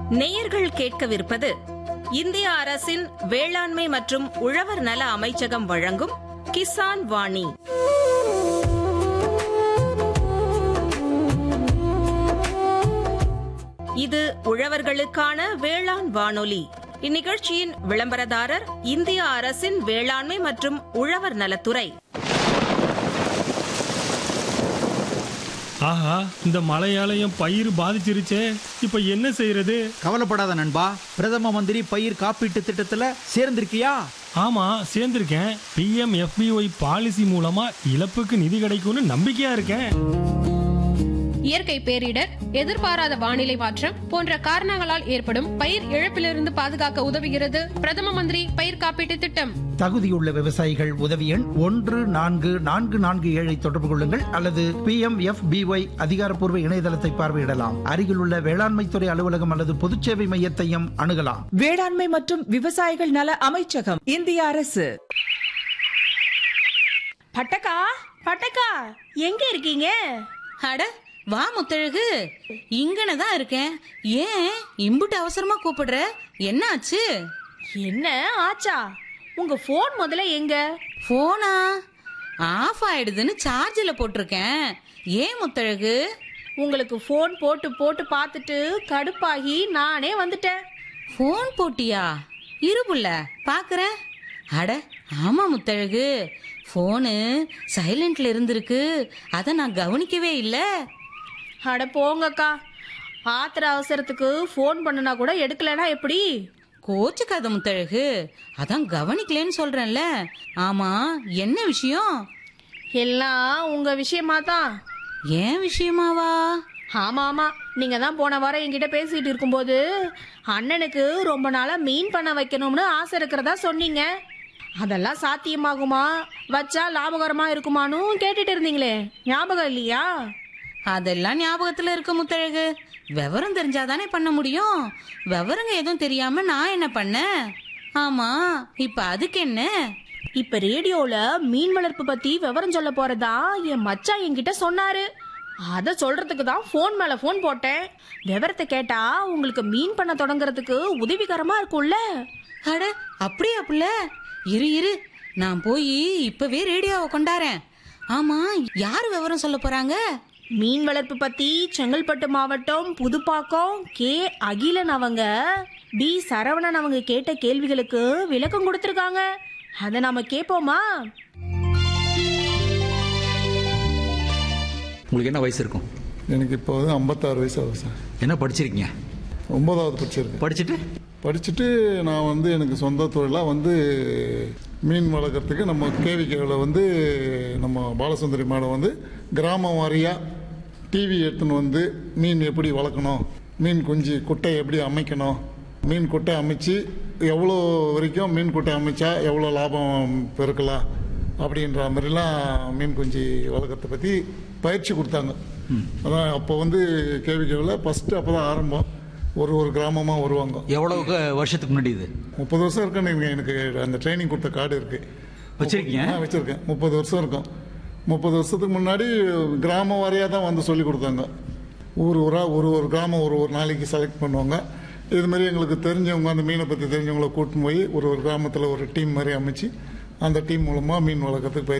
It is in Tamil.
நேயர்கள் கேட்கவிருப்பது இந்திய அரசின் வேளாண்மை மற்றும் உழவர் நல அமைச்சகம் வழங்கும் கிசான் வாணி இது உழவர்களுக்கான வேளாண் வானொலி இந்நிகழ்ச்சியின் விளம்பரதாரர் இந்திய அரசின் வேளாண்மை மற்றும் உழவர் நலத்துறை ஆஹா இந்த மழையால என் பயிர் பாதிச்சிருச்சே இப்ப என்ன செய்யறது கவலைப்படாத நண்பா பிரதம மந்திரி பயிர் காப்பீட்டு திட்டத்துல சேர்ந்திருக்கியா ஆமா சேர்ந்திருக்கேன் பிஎம் எஃபிஒய் பாலிசி மூலமா இழப்புக்கு நிதி கிடைக்கும்னு நம்பிக்கையா இருக்கேன் இயற்கை பேரிடர் எதிர்பாராத வானிலை மாற்றம் போன்ற காரணங்களால் ஏற்படும் பயிர் இழப்பிலிருந்து பாதுகாக்க உதவுகிறது பிரதம மந்திரி பயிர் காப்பீட்டு திட்டம் தகுதியுள்ள விவசாயிகள் உதவி எண் ஒன்று நான்கு நான்கு நான்கு ஏழை தொடர்பு கொள்ளுங்கள் அல்லது பி எம் எஃப் பிஒய் அதிகாரப்பூர்வ இணையதளத்தை பார்வையிடலாம் அருகிலுள்ள வேளாண்மைத்துறை அலுவலகம் அல்லது பொதுச்சேவை மையத்தையும் அணுகலாம் வேளாண்மை மற்றும் விவசாயிகள் நல அமைச்சகம் இந்திய அரசு பட்டக்கா பட்டக்கா எங்க இருக்கீங்க அட வா முத்தழகு இங்கன தான் இருக்கேன் ஏன் இம்புட்டு அவசரமா கூப்பிடுற என்ன ஆச்சு என்ன ஆச்சா உங்க போன் முதல்ல எங்க போனா ஆஃப் ஆயிடுதுன்னு சார்ஜில் போட்டிருக்கேன் ஏன் முத்தழகு உங்களுக்கு போன் போட்டு போட்டு பார்த்துட்டு கடுப்பாகி நானே வந்துட்டேன் ஃபோன் போட்டியா இருபுள்ள பாக்குறேன் அட ஆமா முத்தழகு ஃபோனு சைலண்ட்ல இருந்திருக்கு அதை நான் கவனிக்கவே இல்லை அட போங்கக்கா ஆத்திர அவசரத்துக்கு ஃபோன் பண்ணுனா கூட எடுக்கலனா எப்படி கோச்சுக்காத முத்தழகு அதான் கவனிக்கலன்னு சொல்றேன்ல ஆமா என்ன விஷயம் எல்லாம் உங்க விஷயமா தான் ஏன் விஷயமாவா ஆமா ஆமா நீங்க தான் போன வாரம் என்கிட்ட பேசிட்டு இருக்கும்போது அண்ணனுக்கு ரொம்ப நாளா மீன் பண்ண வைக்கணும்னு ஆசை இருக்கிறதா சொன்னீங்க அதெல்லாம் சாத்தியமாகுமா வச்சா லாபகரமா இருக்குமான்னு கேட்டுட்டு இருந்தீங்களே ஞாபகம் இல்லையா அதெல்லாம் ஞாபகத்துல இருக்க முத்தழகு விவரம் தெரிஞ்சாதானே பண்ண முடியும் விவரங்க எதுவும் தெரியாம நான் என்ன பண்ணேன் ஆமா இப்ப அதுக்கு என்ன இப்ப ரேடியோல மீன் வளர்ப்பு பத்தி விவரம் சொல்ல போறதா என் மச்சான் என்கிட்ட சொன்னாரு அத சொல்றதுக்கு தான் ஃபோன் மேல ஃபோன் போட்டேன் விவரத்தை கேட்டா உங்களுக்கு மீன் பண்ண தொடங்குறதுக்கு உதவிகரமா இருக்கும்ல அட அப்படியா புள்ள இரு இரு நான் போய் இப்பவே ரேடியோவை கொண்டாரேன் ஆமா யாரு விவரம் சொல்ல போறாங்க மீன் வளர்ப்பு பத்தி செங்கல்பட்டு மாவட்டம் புதுப்பாக்கம் கே அகிலன் அவங்க பி சரவணன் அவங்க கேட்ட கேள்விகளுக்கு விளக்கம் கொடுத்திருக்காங்க அதை நாம கேட்போமா உங்களுக்கு என்ன வயசு இருக்கும் எனக்கு இப்போ வந்து ஐம்பத்தாறு வயசு ஆகுது சார் என்ன படிச்சிருக்கீங்க ஒன்பதாவது படிச்சிருக்கேன் படிச்சுட்டு படிச்சுட்டு நான் வந்து எனக்கு சொந்த தொழிலாக வந்து மீன் வளர்க்குறதுக்கு நம்ம கேவிக்கையில் வந்து நம்ம பாலசுந்தரி மேடம் வந்து கிராமம் வாரியாக டிவி எடுத்துன்னு வந்து மீன் எப்படி வளர்க்கணும் மீன் குஞ்சு குட்டை எப்படி அமைக்கணும் மீன் குட்டை அமைச்சு எவ்வளோ வரைக்கும் மீன் குட்டை அமைச்சா எவ்வளோ லாபம் பெருக்கலாம் அப்படின்ற மாதிரிலாம் மீன் குஞ்சு வளர்க்குறத பற்றி பயிற்சி கொடுத்தாங்க அதான் அப்போ வந்து கேவிக்கையில் ஃபஸ்ட்டு அப்போ தான் ஆரம்பம் ஒரு ஒரு கிராமமாக வருவாங்க எவ்வளவு க- வருஷத்துக்கு முன்னாடி இது முப்பது வருஷம் இருக்குன்னு எனக்கு- எனக்கு அந்த ட்ரைனிங் கொடுத்த கார்டு இருக்கு வச்சிருக்கீங்க? ஆ, வச்சிருக்கேன் முப்பது வருஷம் இருக்கும் முப்பது வருஷத்துக்கு முன்னாடி கிராம வாரியாக தான் வந்து சொல்லி கொடுத்தாங்க ஊர் ஊராக ஒரு ஒரு கிராமம் ஒரு ஒரு நாளைக்கு செலக்ட் பண்ணுவாங்க இது மாதிரி எங்களுக்கு தெரிஞ்சவங்க அந்த மீனை பற்றி தெரிஞ்சவங்கள கூட்டின்னு போய் ஒரு ஒரு கிராமத்தில் ஒரு டீம் மாதிரி அமைச்சு அந்த டீம் மூலமாக மீன் வளர்க்கறதுக்கு பயிற்சி